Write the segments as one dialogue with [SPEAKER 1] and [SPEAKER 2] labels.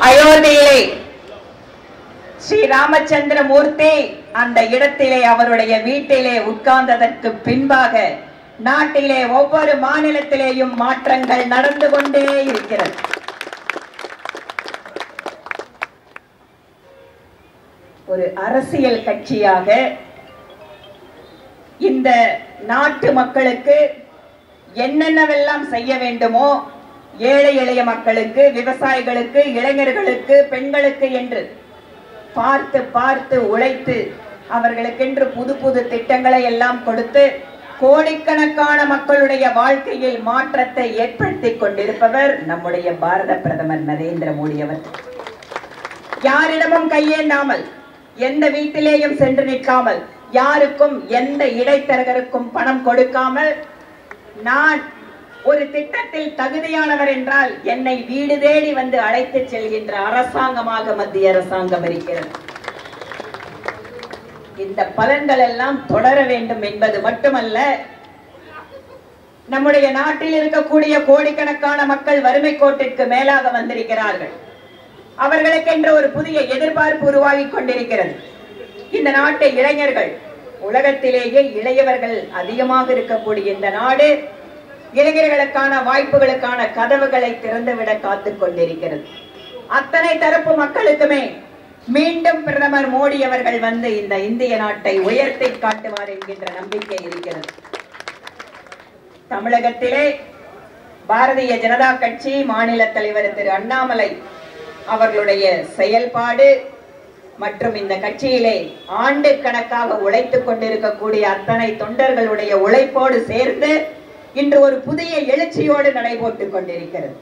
[SPEAKER 1] அயோத்தியிலே ஸ்ரீ ராமச்சந்திர மூர்த்தி அந்த இடத்திலே அவருடைய வீட்டிலே உட்கார்ந்ததற்கு பின்பாக நாட்டிலே ஒவ்வொரு மாநிலத்திலேயும் மாற்றங்கள் நடந்து கொண்டே இருக்கிறது ஒரு அரசியல் கட்சியாக இந்த நாட்டு மக்களுக்கு என்னென்னவெல்லாம் செய்ய வேண்டுமோ ஏழை எளிய மக்களுக்கு விவசாயிகளுக்கு இளைஞர்களுக்கு பெண்களுக்கு என்று பார்த்து பார்த்து உழைத்து அவர்களுக்கென்று புது புது திட்டங்களை எல்லாம் கொடுத்து கோடிக்கணக்கான மக்களுடைய வாழ்க்கையில் மாற்றத்தை ஏற்படுத்திக் கொண்டிருப்பவர் நம்முடைய பாரத பிரதமர் நரேந்திர மோடி அவர்கள் யாரிடமும் கையேந்தாமல் எந்த வீட்டிலேயும் சென்று நிற்காமல் யாருக்கும் எந்த இடைத்தரகருக்கும் பணம் கொடுக்காமல் நான் ஒரு திட்டத்தில் தகுதியானவர் என்றால் என்னை வீடு தேடி வந்து அழைத்து செல்கின்ற அரசாங்கமாக மத்திய அரசாங்கம் இருக்கிறது இந்த பலன்கள் எல்லாம் தொடர வேண்டும் என்பது மட்டுமல்ல நம்முடைய நாட்டில் இருக்கக்கூடிய கோடிக்கணக்கான மக்கள் வறுமை கோட்டிற்கு மேலாக வந்திருக்கிறார்கள் அவர்களுக்கென்று ஒரு புதிய எதிர்பார்ப்பு உருவாகி கொண்டிருக்கிறது இந்த நாட்டு இளைஞர்கள் உலகத்திலேயே இளையவர்கள் அதிகமாக இருக்கக்கூடிய இந்த நாடு இளைஞர்களுக்கான வாய்ப்புகளுக்கான கதவுகளை திறந்துவிட காத்துக் கொண்டிருக்கிறது அத்தனை தரப்பு மக்களுக்குமே மீண்டும் பிரதமர் மோடி அவர்கள் வந்து இந்த இந்திய நாட்டை உயர்த்தி காட்டுவார் என்கின்ற நம்பிக்கை இருக்கிறது தமிழகத்திலே பாரதிய ஜனதா கட்சி மாநில தலைவர் திரு அண்ணாமலை அவர்களுடைய செயல்பாடு மற்றும் இந்த கட்சியிலே ஆண்டு கணக்காக உழைத்துக் கொண்டிருக்கக்கூடிய அத்தனை தொண்டர்களுடைய உழைப்போடு சேர்ந்து இன்று ஒரு புதிய எழுச்சியோடு நடைபோட்டுக் கொண்டிருக்கிறது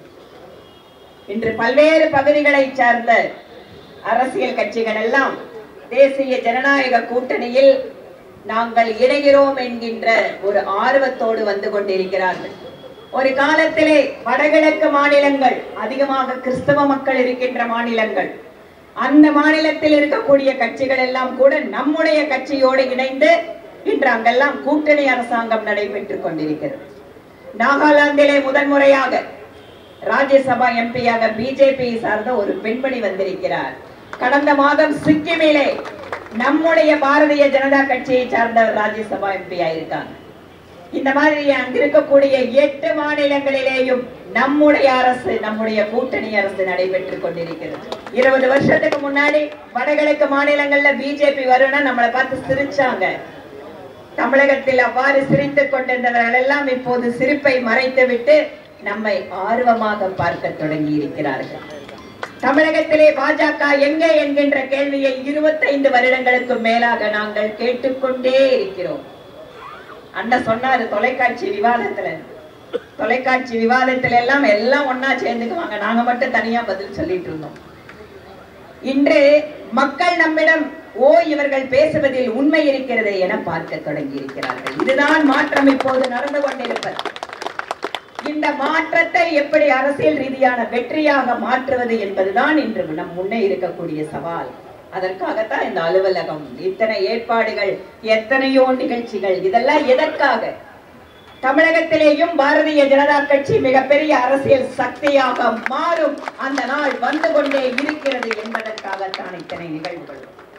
[SPEAKER 1] இன்று பல்வேறு பகுதிகளை சார்ந்த அரசியல் கட்சிகள் எல்லாம் தேசிய ஜனநாயக கூட்டணியில் நாங்கள் இணைகிறோம் என்கின்ற ஒரு ஆர்வத்தோடு வந்து கொண்டிருக்கிறார்கள் ஒரு காலத்திலே வடகிழக்கு மாநிலங்கள் அதிகமாக கிறிஸ்தவ மக்கள் இருக்கின்ற மாநிலங்கள் அந்த மாநிலத்தில் இருக்கக்கூடிய கட்சிகள் எல்லாம் கூட நம்முடைய கட்சியோடு இணைந்து இன்று அங்கெல்லாம் கூட்டணி அரசாங்கம் நடைபெற்றுக் கொண்டிருக்கிறது நாகாலாந்திலே முதன்முறையாக ராஜ்யசபா எம்பியாக பிஜேபி சார்ந்த ஒரு பெண்மணி வந்திருக்கிறார் கடந்த மாதம் சிக்கிமிலே நம்முடைய பாரதிய ஜனதா கட்சியை சார்ந்தவர் ராஜ்யசபா எம்பி ஆயிருக்காங்க இந்த மாதிரி அங்க இருக்கக்கூடிய எட்டு மாநிலங்களிலேயும் நம்முடைய அரசு நம்முடைய கூட்டணி அரசு நடைபெற்றுக் கொண்டிருக்கிறது இருபது வருஷத்துக்கு முன்னாடி வடகிழக்கு மாநிலங்கள்ல பிஜேபி வரும்னா நம்மளை பார்த்து சிரிச்சாங்க தமிழகத்தில் அவ்வாறு சிரித்துக் கொண்டிருந்தவர்கள் எல்லாம் இப்போது சிரிப்பை மறைத்துவிட்டு நம்மை ஆர்வமாக பார்க்க தொடங்கி இருக்கிறார்கள் தமிழகத்திலே பாஜக எங்கே என்கின்ற கேள்வியை இருபத்தைந்து வருடங்களுக்கு மேலாக நாங்கள் கேட்டுக்கொண்டே இருக்கிறோம் அண்ணன் சொன்னாரு தொலைக்காட்சி விவாதத்துல தொலைக்காட்சி விவாதத்துல எல்லாம் எல்லாம் ஒன்னா சேர்ந்துக்குவாங்க நாங்க மட்டும் தனியா பதில் சொல்லிட்டு இருந்தோம் இன்று மக்கள் நம்மிடம் ஓ இவர்கள் பேசுவதில் உண்மை இருக்கிறது என பார்க்க தொடங்கி இருக்கிறார்கள் இதுதான் மாற்றம் இப்போது நடந்து கொண்டிருப்பது இந்த மாற்றத்தை எப்படி அரசியல் ரீதியான வெற்றியாக மாற்றுவது என்பதுதான் இன்று நம் முன்னே இருக்கக்கூடிய சவால் அதற்காகத்தான் இந்த அலுவலகம் இத்தனை ஏற்பாடுகள் எத்தனையோ நிகழ்ச்சிகள் இதெல்லாம் எதற்காக தமிழகத்திலேயும் பாரதிய ஜனதா கட்சி மிகப்பெரிய அரசியல் சக்தியாக மாறும் அந்த நாள் வந்து கொண்டே இருக்கிறது என்பதற்காகத்தான் இத்தனை நிகழ்வுகள்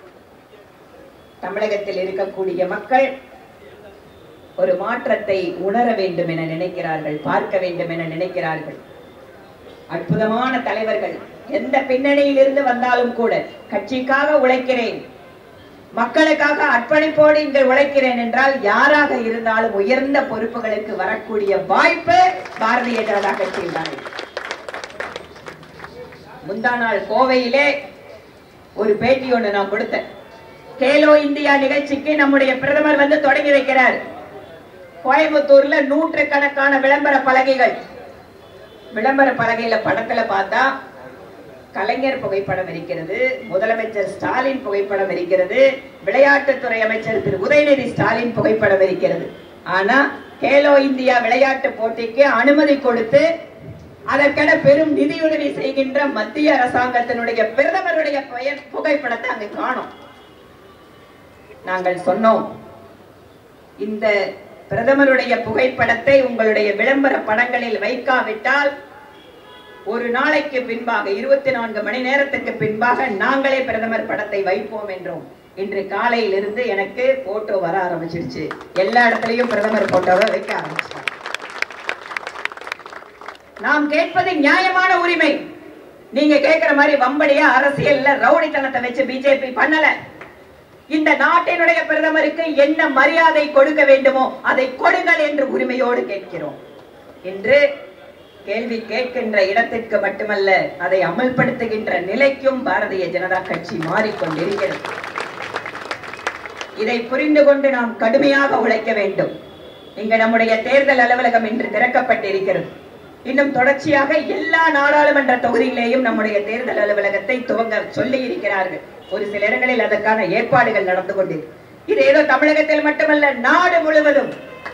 [SPEAKER 1] தமிழகத்தில் இருக்கக்கூடிய மக்கள் ஒரு மாற்றத்தை உணர வேண்டும் என நினைக்கிறார்கள் பார்க்க வேண்டும் என நினைக்கிறார்கள் அற்புதமான தலைவர்கள் எந்த பின்னணியில் இருந்து வந்தாலும் கூட கட்சிக்காக உழைக்கிறேன் மக்களுக்காக அர்ப்பணிப்போடு இங்கு உழைக்கிறேன் என்றால் யாராக இருந்தாலும் உயர்ந்த பொறுப்புகளுக்கு வரக்கூடிய வாய்ப்பு பாரதிய ஜனதா கட்சியில் தான் இருக்கு. முந்தா நாள் கோவையிலே ஒரு பேட்டி ஒண்ணு நான் கொடுத்தேன் கேலோ இந்தியா நிகழ்ச்சிக்கு நம்முடைய பிரதமர் வந்து தொடங்கி வைக்கிறார் கோயம்புத்தூர்ல நூற்றுக்கணக்கான விளம்பர பலகைகள் விளம்பர பலகையில படத்துல பார்த்தா கலைஞர் புகைப்படம் இருக்கிறது முதலமைச்சர் ஸ்டாலின் புகைப்படம் இருக்கிறது விளையாட்டுத்துறை அமைச்சர் திரு உதயநிதி ஸ்டாலின் புகைப்படம் இருக்கிறது ஆனா கேலோ இந்தியா விளையாட்டு போட்டிக்கு அனுமதி கொடுத்து அதற்கென பெரும் நிதியுதவி செய்கின்ற மத்திய அரசாங்கத்தினுடைய பிரதமருடைய பெயர் புகைப்படத்தை அங்க காணோம் நாங்கள் சொன்னோம் இந்த பிரதமருடைய புகைப்படத்தை உங்களுடைய விளம்பர படங்களில் வைக்காவிட்டால் ஒரு நாளைக்கு பின்பாக இருபத்தி நான்கு மணி நேரத்துக்கு பின்பாக நாங்களே பிரதமர் படத்தை வைப்போம் என்றோம் இன்று காலையிலிருந்து எனக்கு போட்டோ வர ஆரம்பிச்சிருச்சு எல்லா இடத்துலயும் பிரதமர் போட்டோவை வைக்க ஆரம்பிச்சிட்டாங்க நாம் கேட்பது நியாயமான உரிமை நீங்க கேட்கிற மாதிரி வம்படியா அரசியல்ல ரவுடித்தனத்தை வச்சு பிஜேபி பண்ணல இந்த நாட்டினுடைய பிரதமருக்கு என்ன மரியாதை கொடுக்க வேண்டுமோ அதை கொடுங்கள் என்று உரிமையோடு கேட்கிறோம் என்று கேள்வி கேட்கின்ற இடத்திற்கு மட்டுமல்ல அதை அமல்படுத்துகின்ற நிலைக்கும் பாரதிய ஜனதா கட்சி மாறிக்கொண்டிருக்கிறது இதை புரிந்து கொண்டு நாம் கடுமையாக உழைக்க வேண்டும் இங்க நம்முடைய தேர்தல் அலுவலகம் இன்று திறக்கப்பட்டிருக்கிறது இன்னும் தொடர்ச்சியாக எல்லா நாடாளுமன்ற தொகுதியிலேயும் நம்முடைய தேர்தல் அலுவலகத்தை துவங்க சொல்லி இருக்கிறார்கள் ஒரு சில இடங்களில் அதற்கான ஏற்பாடுகள் நடந்து கொண்டிருக்கு இது ஏதோ தமிழகத்தில் மட்டுமல்ல நாடு முழுவதும்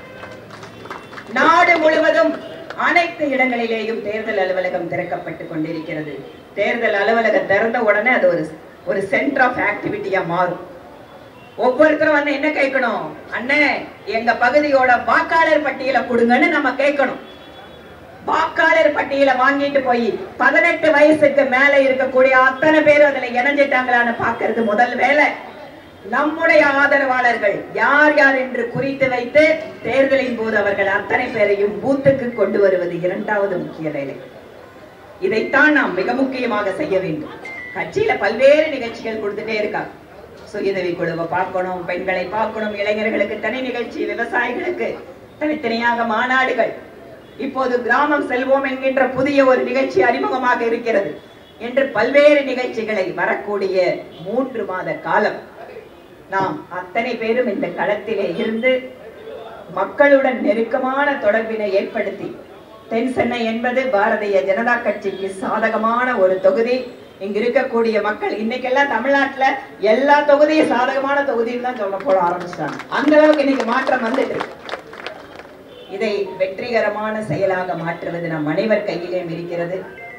[SPEAKER 1] நாடு முழுவதும் அனைத்து இடங்களிலேயும் தேர்தல் அலுவலகம் திறக்கப்பட்டுக் கொண்டிருக்கிறது தேர்தல் அலுவலகம் திறந்த உடனே அது ஒரு ஒரு சென்டர் ஆஃப் ஆக்டிவிட்டியா மாறும் ஒவ்வொருத்தரும் வந்து என்ன கேட்கணும் அண்ணே எங்க பகுதியோட வாக்காளர் பட்டியலை கொடுங்கன்னு நம்ம கேட்கணும் வாக்காளர் பட்டியலை வாங்கிட்டு போய் பதினெட்டு வயசுக்கு மேல இருக்கக்கூடிய அத்தனை பேர் அதுல இணைஞ்சிட்டாங்களான்னு பாக்குறது முதல் வேலை நம்முடைய ஆதரவாளர்கள் யார் யார் என்று குறித்து வைத்து தேர்தலின் போது அவர்கள் அத்தனை பேரையும் பூத்துக்கு கொண்டு வருவது இரண்டாவது முக்கிய வேலை இதைத்தான் நாம் மிக முக்கியமாக செய்ய வேண்டும் கட்சியில பல்வேறு நிகழ்ச்சிகள் கொடுத்துட்டே இருக்காங்க சுயதவி குழுவை பார்க்கணும் பெண்களை பார்க்கணும் இளைஞர்களுக்கு தனி நிகழ்ச்சி விவசாயிகளுக்கு தனித்தனியாக மாநாடுகள் இப்போது கிராமம் செல்வோம் என்கின்ற புதிய ஒரு நிகழ்ச்சி அறிமுகமாக இருக்கிறது என்று பல்வேறு நிகழ்ச்சிகளை வரக்கூடிய மூன்று மாத காலம் நாம் அத்தனை பேரும் இந்த களத்திலே இருந்து மக்களுடன் நெருக்கமான தொடர்பினை ஏற்படுத்தி தென் சென்னை என்பது பாரதிய ஜனதா கட்சிக்கு சாதகமான ஒரு தொகுதி இங்க இருக்கக்கூடிய மக்கள் இன்னைக்கெல்லாம் தமிழ்நாட்டுல எல்லா தொகுதியும் சாதகமான தொகுதின்னு தான் சொல்ல போட ஆரம்பிச்சிட்டாங்க அந்த அளவுக்கு இன்னைக்கு மாற்றம் வந்துட்டு இருக்கு. இதை வெற்றிகரமான செயலாக மாற்றுவது நம் அனைவர் கையிலேயும் இருக்கிறது